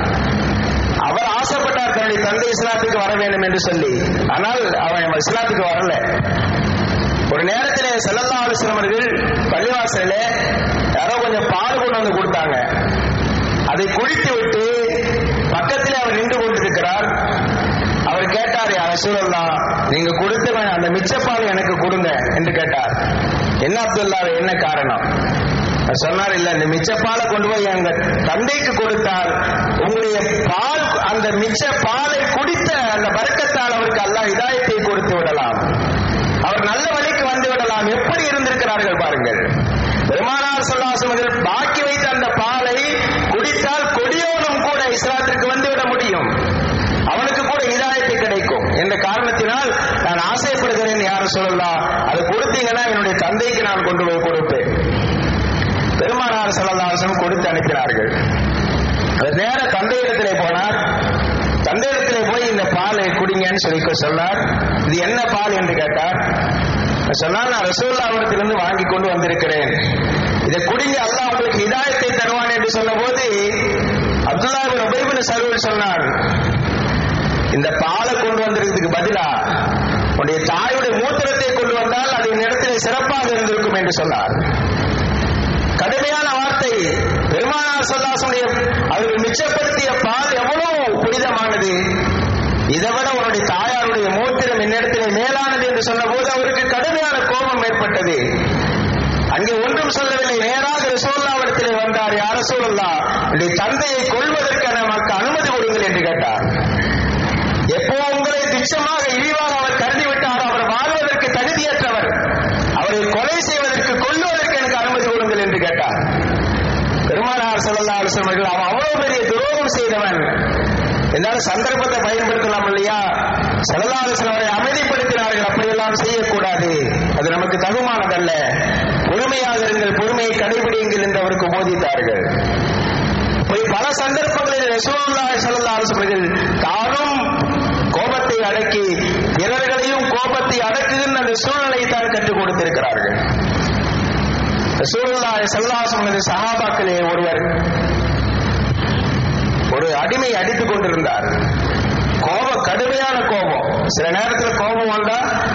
அவர் ஆசைப்பட்டார் தன்னுடைய தந்தை இஸ்லாத்துக்கு வர வேண்டும் என்று சொல்லி ஆனால் அவன் இஸ்லாத்துக்கு வரல ஒரு நேரத்திலே செல்லல்லா அலுவலம் அவர்கள் பள்ளிவாசல யாரோ கொஞ்சம் பால் கொண்டு வந்து கொடுத்தாங்க அதை குடித்து விட்டு பக்கத்திலே அவர் நின்று கொண்டிருக்கிறார் அவர் கேட்டார் யார் சூழல்லா நீங்க கொடுத்த அந்த மிச்சப்பால் எனக்கு கொடுங்க என்று கேட்டார் என்ன அப்துல்லா என்ன காரணம் அவர் சொன்னார் இல்ல இந்த மிச்சப்பாலை கொண்டு போய் எங்க தந்தைக்கு கொடுத்தால் உங்களுடைய பால் அந்த மிச்ச பாலை குடித்த அந்த வர்க்கத்தால் அவருக்கு அல்லாஹ் இதாயத்தை கொடுத்து விடலாம் அவர் நல்ல வழிக்கு வந்து விடலாம் எப்படி இருந்திருக்கிறார்கள் பாருங்கள் பெருமானார் சொல்லாசமர்கள் பாக்கி வைத்த அந்த பாலை குடித்தால் கொடியோனும் கூட இஸ்லாத்திற்கு வந்துவிட முடியும் அவனுக்கு கூட இதாயத்தை கிடைக்கும் என்ற காரணத்தினால் நான் ஆசைப்படுகிறேன் யாரும் சொல்லலாம் அது கொடுத்தீங்கன்னா என்னுடைய தந்தைக்கு நான் கொண்டு போய் கொடுப்பேன் பெருமானார் சல்லல்லாசம் கொடுத்து அனுப்பினார்கள் அது நேர தந்தையிடத்திலே போனார் தந்தையிடத்திலே போய் இந்த பாலை குடிங்கன்னு சொல்லி சொன்னார் இது என்ன பால் என்று கேட்டார் சொன்னால் நான் ரசூல்லாவிடத்திலிருந்து வாங்கி கொண்டு வந்திருக்கிறேன் இதை குடிங்க அல்லாஹ் உங்களுக்கு இதாயத்தை தருவான் என்று சொன்னபோது அப்துல்லா பின் உபை பின் சலூல் சொன்னார் இந்த பாலை கொண்டு வந்திருக்கிறதுக்கு பதிலா உன்னுடைய தாயுடைய மூத்திரத்தை கொண்டு வந்தால் அது இடத்திலே சிறப்பாக இருந்திருக்கும் என்று சொன்னார் கடுமையான வார்த்தை பெருமானார் சொல்லாசனுடைய அவர்கள் மிச்சப்படுத்திய பால் எவ்வளவு புனிதமானது இதை விட உன்னுடைய தாயாருடைய மூத்திரம் என்னிடத்திலே மேலானது என்று சொன்னபோது அவருக்கு கடுமையான கோபம் ஏற்பட்டது அங்கே ஒன்றும் சொல்லவில்லை நேராக ரசோல்லாவிடத்திலே வந்தார் தந்தையை கொள்வதற்கு நமக்கு அனுமதி கொடுங்கள் என்று கேட்டார் எப்போ உங்களை துச்சமாக இழிவாக அவர் கருதிவிட்டார் அவர் வாழ்வதற்கு தகுதியற்றவர் அவரை கொலை செய்வதற்கு கொல்லுவதற்கு எனக்கு அனுமதி கொடுங்கள் என்று கேட்டார் பெருமானார் சல்லா அலுவலர்கள் அவன் அவ்வளவு பெரிய துரோகம் செய்தவன் இருந்தாலும் சந்தர்ப்பத்தை பயன்படுத்தலாம் இல்லையா சல்லா அலுவலம் அவரை அமைதிப்படுத்தினார்கள் அப்படியெல்லாம் செய்யக்கூடாது அது நமக்கு தகுமானதல்ல பொறுமையாக இருங்கள் பொறுமையை கடைபிடியுங்கள் என்று அவருக்கு போதித்தார்கள் இப்படி பல சந்தர்ப்பங்களில் ரசூலுல்லாஹி ஸல்லல்லாஹு அலைஹி வஸல்லம் தானும் கோபத்தை அடக்கி பிறர்களையும் கோபத்தை அடக்குகின்ற அந்த சூழ்நிலையை தான் கற்றுக் கொடுத்திருக்கிறார்கள் ரசூலுல்லாஹி ஸல்லல்லாஹு அலைஹி வஸல்லம் சஹாபாக்களே ஒருவர் ஒரு அடிமை அடித்துக் கொண்டிருந்தார் கோபம் கடுமையான கோபம் சில நேரத்துல கோபம் வந்தா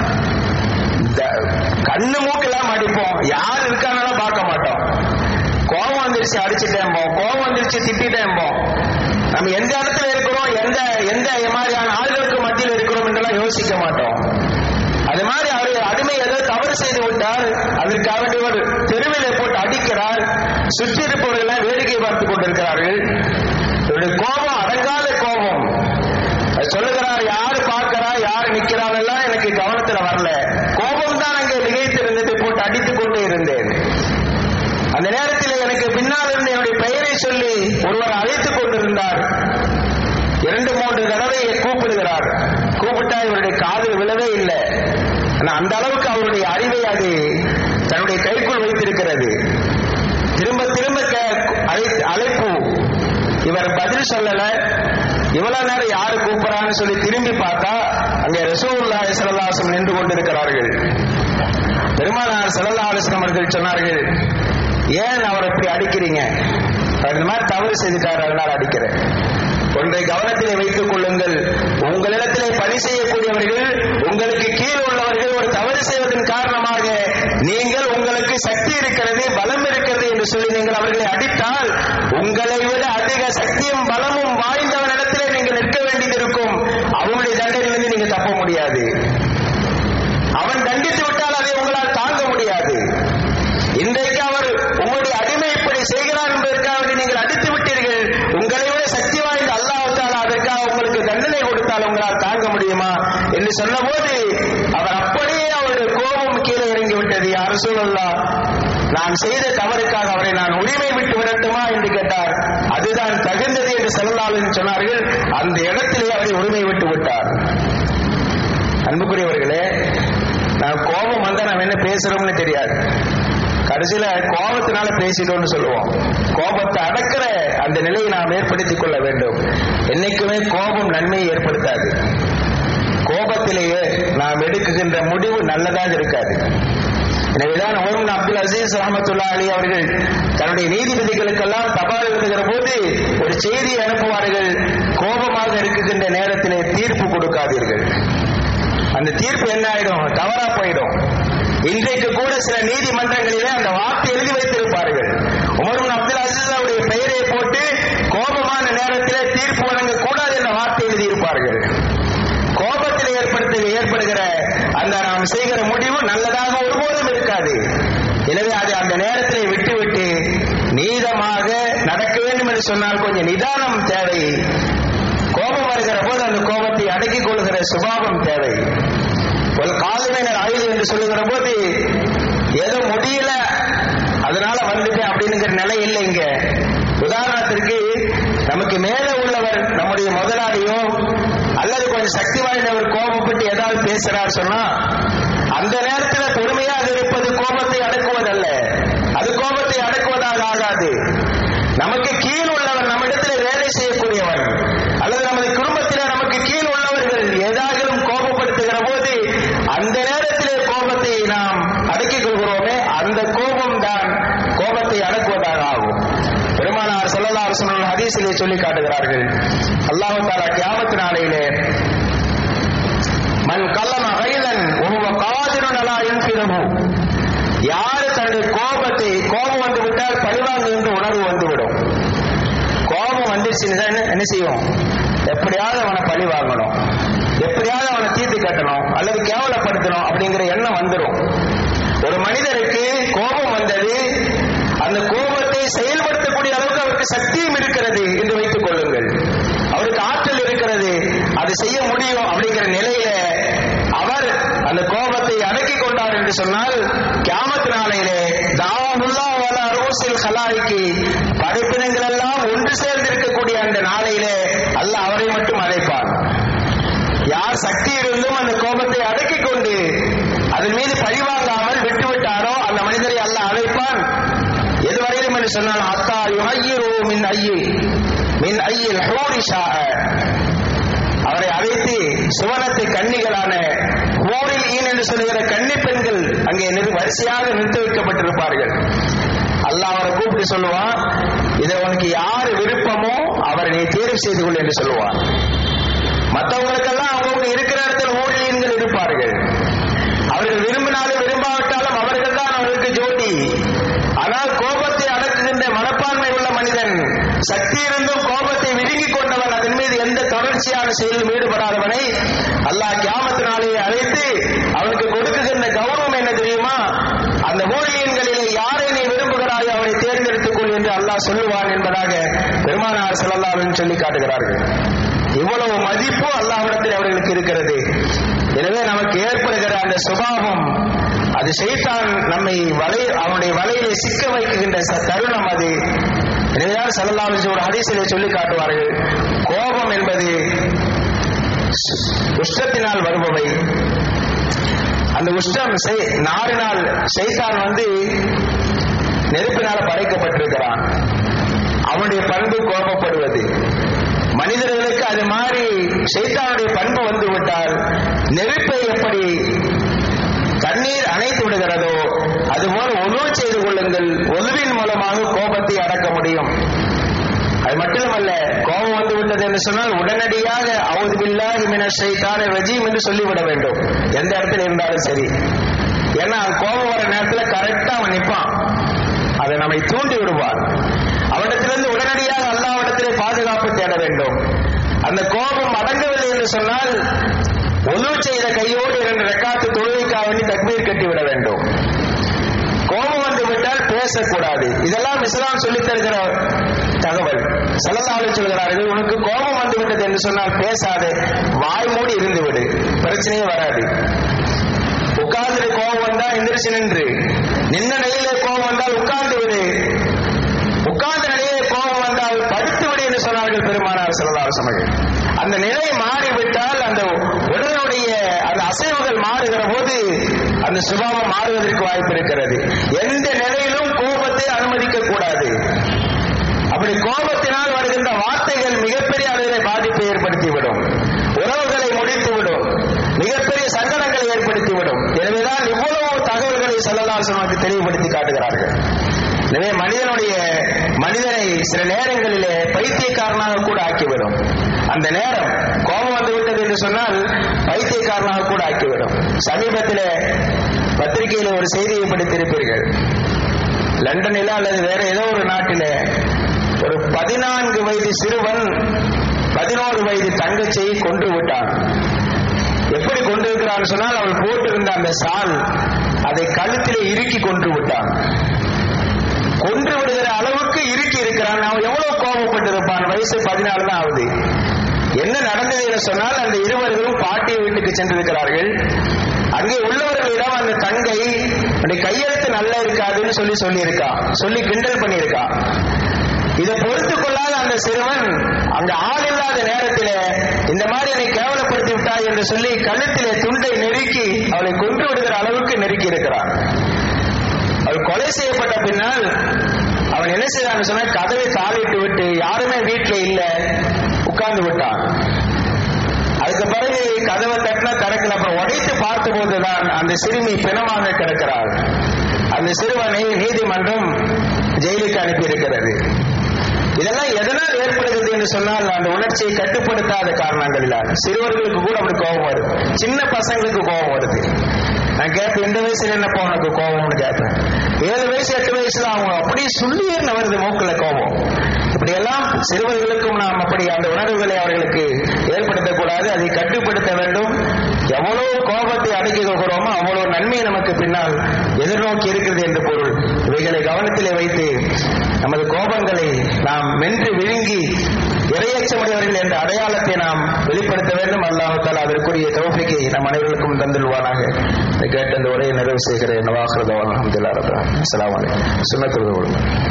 த- கண்ணு மூக்கெல்லாம் அடிப்போம் யார் இருக்காங்கன்னு பார்க்க மாட்டோம் கோபம் வந்துருச்சு அடிச்சுட்டேன் போம் கோபம் வந்துருச்சு திட்டிட்டேன் போம் நம்ம எந்த இடத்துல இருக்கிறோம் எந்த எந்த மாதிரியான ஆள்களுக்கு மத்தியில் இருக்கிறோம் என்றெல்லாம் யோசிக்க மாட்டோம் அது மாதிரி அவர் அடிமை ஏதோ தவறு செய்து விட்டார் அதற்காக வேண்டி ஒரு தெருவிலே போட்டு அடிக்கிறார் சுற்றி இருப்பவர்கள் வேடிக்கை பார்த்துக் கொண்டிருக்கிறார்கள் இவருடைய கோபம் அடங்காத கோபம் அது சொல்லுகிறார் யாரு பார்க்கிறா யாரு நிக்கிறாள் எல்லாம் எனக்கு கவனத்துல வரல கோபம் தான் அங்கே நிகழ்த்திருந்ததை போட்டு அடித்துக் கொண்டே இருந்தேன் அந்த நேரத்தில் எனக்கு பின்னால் இருந்து என்னுடைய பெயரை சொல்லி ஒருவர் அழைத்துக் கொண்டிருந்தார் இரண்டு மூன்று தடவை கூப்பிடுகிறார் கூப்பிட்டா இவருடைய காதில் விழவே இல்லை ஆனா அந்த அளவுக்கு அவருடைய அறிவை அது தன்னுடைய கைக்குள் வைத்திருக்கிறது திரும்ப திரும்ப கே- அழை- அழைப்பு இவர் பதில் சொல்லல இவ்வளவு நேரம் யாரு கூப்பிடுறான்னு சொல்லி திரும்பி பார்த்தா அங்கே ரசூலுல்லாஹி ஸல்லல்லாஹு அலைஹி வஸல்லம் நின்று கொண்டிருக்கிறார்கள் பெருமானார் ஸல்லல்லாஹு அலைஹி வஸல்லம் அவர்கள் சொன்னார்கள் ஏன் அவர் இப்படி அடிக்கிறீங்க அவர் இந்த மாதிரி தவறு செய்துட்டார் அதனால அடிக்கிறேன் ஒன்றை கவனத்திலே வைத்துக் கொள்ளுங்கள் உங்களிடத்திலே பணி செய்யக்கூடியவர்கள் உங்களுக்கு கீழ் உள்ளவர்கள் ஒரு தவறு செய்வதன் காரணமாக நீங்கள் உங்களுக்கு சக்தி இருக்கிறது பலம் இருக்கிறது என்று சொல்லி நீங்கள் அவர்களை அடித்தால் உங்களை விட அதிக சக்தியும் பலமும் வாய்ந்தவனிடத்திலே நீங்கள் நிற்க வேண்டியது இருக்கும் அவனுடைய தண்டனையிலிருந்து நீங்க தப்ப முடியாது அவன் தண்டித்து விட்டால் அதை உங்களால் தாங்க முடியாது இன்றைக்கு அவர் உங்களுடைய அடிமை இப்படி செய்கிறார் என்பதற்காக வேண்டி நீங்கள் அடித்து விட்டீர்கள் உங்களை விட சக்தி வாய்ந்த அல்லாஹால அதற்காக உங்களுக்கு தண்டனை கொடுத்தால் உங்களால் தாங்க முடியுமா என்று சொன்னபோது அவர் அப்படியே அவருடைய கோபம் கீழே இறங்கி விட்டது யார் சொல்லலாம் நான் செய்த தவறுக்காக அவரை நான் உரிமை விட்டு விடட்டுமா என்று கேட்டார் அதுதான் தகுந்தது என்று செல்லாலும் சொன்னார்கள் அந்த இடத்திலே அவரை உரிமை விட்டு விட்டார் அன்புக்குரியவர்களே நான் கோபம் வந்தா நம்ம என்ன பேசுறோம்னு தெரியாது கடைசியில கோபத்தினால பேசிட்டோம்னு சொல்லுவோம் கோபத்தை அடக்கிற அந்த நிலையை நாம் ஏற்படுத்திக் கொள்ள வேண்டும் என்னைக்குமே கோபம் நன்மையை ஏற்படுத்தாது கோபத்திலேயே நாம் எடுக்குகின்ற முடிவு நல்லதாக இருக்காது எனவேதான் ஓம் அப்துல் அசீஸ் ரஹமத்துல்லா அலி அவர்கள் தன்னுடைய நீதிபதிகளுக்கெல்லாம் தபால் எழுதுகிற போது ஒரு செய்தியை அனுப்புவார்கள் கோபமாக இருக்குகின்ற நேரத்திலே தீர்ப்பு கொடுக்காதீர்கள் அந்த தீர்ப்பு என்ன ஆயிடும் தவறா போயிடும் இன்றைக்கு கூட சில நீதிமன்றங்களிலே அந்த வார்த்தை எழுதி வைத்திருப்பார்கள் உமர் அப்துல் அசீஸ் அவருடைய பெயரை போட்டு கோபமான நேரத்திலே தீர்ப்பு வழங்க கூடாது என்ற வார்த்தை எழுதியிருப்பார்கள் கோபத்தில் ஏற்படுத்த ஏற்படுகிற அந்த நாம் செய்கிற முடிவு நல்லதாக ஒருபோதும் இருக்காது எனவே அதை அந்த நேரத்தில் விட்டுவிட்டு நீதமாக நடக்க வேண்டும் என்று சொன்னால் கொஞ்சம் நிதானம் தேவை கோபம் வருகிற போது அந்த கோபத்தை அடக்கிக் கொள்கிற சுபாவம் தேவை ஒரு காலமையினர் ஆயுள் என்று சொல்லுகிற போது ஏதோ முடியல அதனால வந்துட்டேன் அப்படிங்கிற நிலை இல்லை இங்க உதாரணத்திற்கு நமக்கு மேலே உள்ளவர் நம்முடைய முதலாளியோ அல்லது கொஞ்சம் சக்தி வாய்ந்தவர் கோபப்பட்டு ஏதாவது பேசுறார் சொன்னா அந்த நேரத்தில் பொறுமையாக இருப்பது கோபத்தை அடக்குவதல்ல அது கோபத்தை அடக்குவதாக ஆகாது நமக்கு கீழ் உள்ளவர் நம்மிடத்தில் வேலை செய்யக்கூடியவர் அல்லது நமது குடும்பத்தில் நமக்கு கீழ் உள்ளவர்கள் ஏதாகிலும் கோபப்படுத்துகிற போது அந்த நேரத்திலே கோபத்தை நாம் அடக்கிக் கொள்கிறோமே அந்த கோபம் தான் கோபத்தை அடக்குவதாக ஆகும் பெருமானார் ஸல்லல்லாஹு அலைஹி வஸல்லம் ஹதீஸிலே சொல்லி காட்டுகிறார்கள் அல்லாஹ் தஆலா கியாமத் நாளையிலே மன் கல்லம கைலன் ஒவ்வொரு காதிரும் அலா யன்ஃபிரஹு யார் தன்னுடைய கோபத்தை கோபம் வந்து விட்டால் பழிவாங்க என்று உணர்வு வந்துவிடும் கோபம் வந்துருச்சுன்னு என்ன என்ன செய்யும் எப்படியாவது அவனை பழி வாங்கணும் எப்படியாவது அவனை தீர்த்து கட்டணும் அல்லது கேவலப்படுத்தணும் அப்படிங்கிற எண்ணம் வந்துடும் ஒரு மனிதருக்கு கோபம் வந்தது அந்த கோபத்தை செயல்படுத்தக்கூடிய அளவுக்கு அவருக்கு சக்தியும் இருக்கிறது அப்படி செய்ய முடியும் அப்படிங்கிற நிலையில அவர் அந்த கோபத்தை அடக்கி கொண்டார் என்று சொன்னால் கியாமத் நாளையிலே தாவுல்லா வல அரூசில் ஹலாய்க்கு படைப்பினங்கள் எல்லாம் ஒன்று சேர்ந்து இருக்கக்கூடிய அந்த நாளையிலே அல்லாஹ் அவரை மட்டும் அழைப்பார் யார் சக்தி இருந்தும் அந்த கோபத்தை அடக்கிக் கொண்டு அதன் மீது பழிவாங்காமல் விட்டுவிட்டாரோ அந்த மனிதரை அல்லாஹ் அழைப்பான் எதுவரையிலும் என்று சொன்னால் அத்தா யுஹையிரு மின் ஐயி மின் ஐயில் ஹூரி ஷாஅ அவரை அழைத்து சுவனத்தை கன்னிகளான ஹூரில் ஈன் என்று சொல்லுகிற கன்னி பெண்கள் அங்கே நிறு- வரிசையாக நிறுத்தி வைக்கப்பட்டிருப்பார்கள் அல்லாஹ் அவரை கூப்பிட்டு சொல்லுவான் இதை உனக்கு யார் விருப்பமோ அவரை நீ தேர்வு செய்து கொள் என்று சொல்லுவான் மற்றவங்களுக்கெல்லாம் அவங்கவுங்க இருக்கிற இடத்துல ஊழியர்கள் இருப்பார்கள் அவர்கள் விரும்பினாலும் விரும்பாவிட்டாலும் அவர்கள் தான் அவர்களுக்கு ஜோடி ஆனால் கோபத்தை அடக்குகின்ற மனப்பான்மை உள்ள மனிதன் சக்தி இருந்தும் கோபத்தை விழுங்கிக் கொண்டவன் அதன் மீது எந்த தொடர்ச்சியான செயலிலும் ஈடுபடாதவனை அல்லாஹ் கியாமத்து நாளையை அழைத்து அவனுக்கு கொடுக்குகின்ற கௌரவம் என்ன தெரியுமா அந்த ஊழியன்களிலே யாரை நீ விரும்புகிறாயோ அவனை தேர்ந்தெடுத்துக் கொள் என்று அல்லாஹ் சொல்லுவான் என்பதாக பெருமானார் ஸல்லல்லாஹு சொல்லி காட்டுகிறார்கள் இவ்வளவு மதிப்பு அல்லாஹ்விடத்தில் அவர்களுக்கு இருக்கிறது எனவே நமக்கு ஏற்படுகிற அந்த சுபாவம் அது ஷைத்தான் நம்மை வலை அவனுடைய வலையிலே சிக்க வைக்கின்ற ச- தருணம் அது எனவேதான் ஸல்லல்லாஹு அலைஹி வஸல்லம் ஒரு ஹதீஸிலே சொல்லி காட்டுவார்கள் கோபம் என்பது சு- உஷ்டத்தினால் வருபவை அந்த உஷ்டம் செய்- நாரினால் ஷைத்தான் வந்து நெருப்பினால படைக்கப்பட்டிருக்கிறான் அவனுடைய பண்பு கோபப்படுவது மனிதர்களுக்கு அது மாதிரி ஷைத்தானுடைய பண்பு வந்து விட்டால் நெருப்பை எப்படி தண்ணீர் அணைத்து விடுகிறதோ அதுபோல உணவு செய்து கொள்ளுங்கள் ஒலுவின் மூலமாக கோபத்தை அடக்க முடியும் அது மட்டுமல்ல கோபம் வந்து விட்டது என்று சொன்னால் உடனடியாக அவுது பில்லாஹி மின ஷைத்தான ரஜீம் என்று சொல்லிவிட வேண்டும் எந்த இடத்துல இருந்தாலும் சரி ஏன்னா கோபம் வர நேரத்துல கரெக்டா அவன் நிற்பான் அதை நம்மை தூண்டி விடுவான் அவனிடத்திலிருந்து உடனடியாக அல்லாவிடத்திலே பாதுகாப்பு தேட வேண்டும் அந்த கோபம் அடங்கவில்லை என்று சொன்னால் ஒலு செய்த கையோடு இரண்டு ரெக்காத்து தொழுகைக்காக வேண்டி தக்பீர் கட்டிவிட வேண்டும் கோபம் வந்து விட்டால் பேசக்கூடாது இதெல்லாம் இஸ்லாம் சொல்லித் தருகிற தகவல் செல்லத்தாவளி சொல்கிறார்கள் உனக்கு கோபம் வந்து விட்டது என்று சொன்னால் பேசாதே வாய் மூடி இருந்து விடு பிரச்சனையே வராது உட்கார்ந்து கோபம் வந்தா எந்திரிச்சு நின்று நின்ன நிலையிலே கோபம் வந்தால் உட்கார்ந்து விடு உட்கார்ந்த நிலையிலே கோபம் வந்தால் படுத்து விடு என்று சொன்னார்கள் பெருமானார் செல்லதார் சமயம் அந்த நிலை மாறிவிட்டால் அந்த உடலுடைய அந்த அசைவுகள் மாறுகிற போது அந்த சுபாவம் மாறுவதற்கு வாய்ப்பு இருக்கிறது எந்த நிலையிலும் கோபத்தை அனுமதிக்க கூடாது அப்படி கோபத்தினால் வருகின்ற வார்த்தைகள் மிகப்பெரிய அளவில் பாதிப்பை ஏற்படுத்திவிடும் உறவுகளை முடித்துவிடும் மிகப்பெரிய சங்கடங்களை ஏற்படுத்திவிடும் எனவேதான் இவ்வளவு தகவல்களை செல்லலாசம் நமக்கு தெளிவுபடுத்தி காட்டுகிறார்கள் எனவே மனிதனுடைய மனிதனை சில நேரங்களிலே பைத்தியக்காரனாக கூட ஆக்கிவிடும் அந்த நேரம் கோபம் வந்து விட்டது என்று சொன்னால் பைத்தியக்காரனாக கூட ஆக்கிவிடும் சமீபத்தில் பத்திரிகையில் ஒரு செய்தியை படித்திருப்பீர்கள் லண்டனில் அல்லது வேற ஏதோ ஒரு நாட்டிலே ஒரு பதினான்கு வயது சிறுவன் பதினோரு வயது தங்கச்சியை கொன்று விட்டான் எப்படி கொண்டு இருக்கிறான் சொன்னால் அவள் போட்டிருந்த அந்த சால் அதை கழுத்திலே இறுக்கி கொன்று விட்டான் கொன்று விடுகிற அளவுக்கு இறுக்கி இருக்கிறான் அவன் எவ்வளவு கோபப்பட்டிருப்பான் வயசு பதினாலு தான் ஆகுது என்ன நடந்தது என்று சொன்னால் அந்த இருவர்களும் பாட்டிய வீட்டுக்கு சென்றிருக்கிறார்கள் அங்கே உள்ளவர்களிடம் அந்த தங்கை அந்த கையெழுத்து நல்லா இருக்காதுன்னு சொல்லி சொல்லியிருக்கா சொல்லி கிண்டல் பண்ணியிருக்கா இதை பொறுத்து கொள்ளாத அந்த சிறுவன் அங்க ஆள் இல்லாத நேரத்தில் இந்த மாதிரி என்னை கேவலப்படுத்தி விட்டாய் என்று சொல்லி கழுத்திலே துண்டை நெருக்கி அவளை கொன்று விடுகிற அளவுக்கு நெருக்கி இருக்கிறான் அவள் கொலை செய்யப்பட்ட பின்னால் அவன் என்ன செய்தான் சொன்னா கதவை தாளிட்டு விட்டு யாருமே வீட்டுல இல்ல உட்கார்ந்து விட்டான் அதுக்கு பிறகு கதவை தட்டினா திறக்கல அப்புறம் உடைத்து பார்த்த போதுதான் அந்த சிறுமி பிணமாக கிடக்கிறாள் அந்த சிறுவனை நீதிமன்றம் ஜெயிலுக்கு அனுப்பி இருக்கிறது இதெல்லாம் எதனால் ஏற்படுகிறது என்று சொன்னால் அந்த உணர்ச்சியை கட்டுப்படுத்தாத காரணங்களில் சிறுவர்களுக்கு கூட அப்படி கோபம் வருது சின்ன பசங்களுக்கு கோபம் வருது நான் கேட்பேன் இந்த வயசுல என்ன உனக்கு கோபம்னு கேட்பேன் ஏழு வயசு எட்டு வயசுல அவங்க அப்படியே சொல்லியே வருது மூக்குல கோபம் இப்படியெல்லாம் சிறுவர்களுக்கும் நாம் அப்படி அந்த உணர்வுகளை அவர்களுக்கு ஏற்படுத்தக்கூடாது அதை கட்டுப்படுத்த வேண்டும் எவ்வளவு கோபத்தை அடக்கி கொள்கிறோமோ அவ்வளவு நன்மை நமக்கு பின்னால் எதிர்நோக்கி இருக்கிறது என்று பொருள் இவைகளை கவனத்திலே வைத்து நமது கோபங்களை நாம் மென்று விழுங்கி இரையச்சமுடையவர்கள் என்ற அடையாளத்தை நாம் வெளிப்படுத்த வேண்டும் அல்லாஹால் அதற்குரிய தோஃபிக்கை நம் அனைவருக்கும் தந்துள்வானாக கேட்ட இந்த உரையை நிறைவு செய்கிறேன் வாக்குறதவன் அஹமதுல்லா ரபா அஸ்லாம் வலைக்கம் சுண்ணத்துறது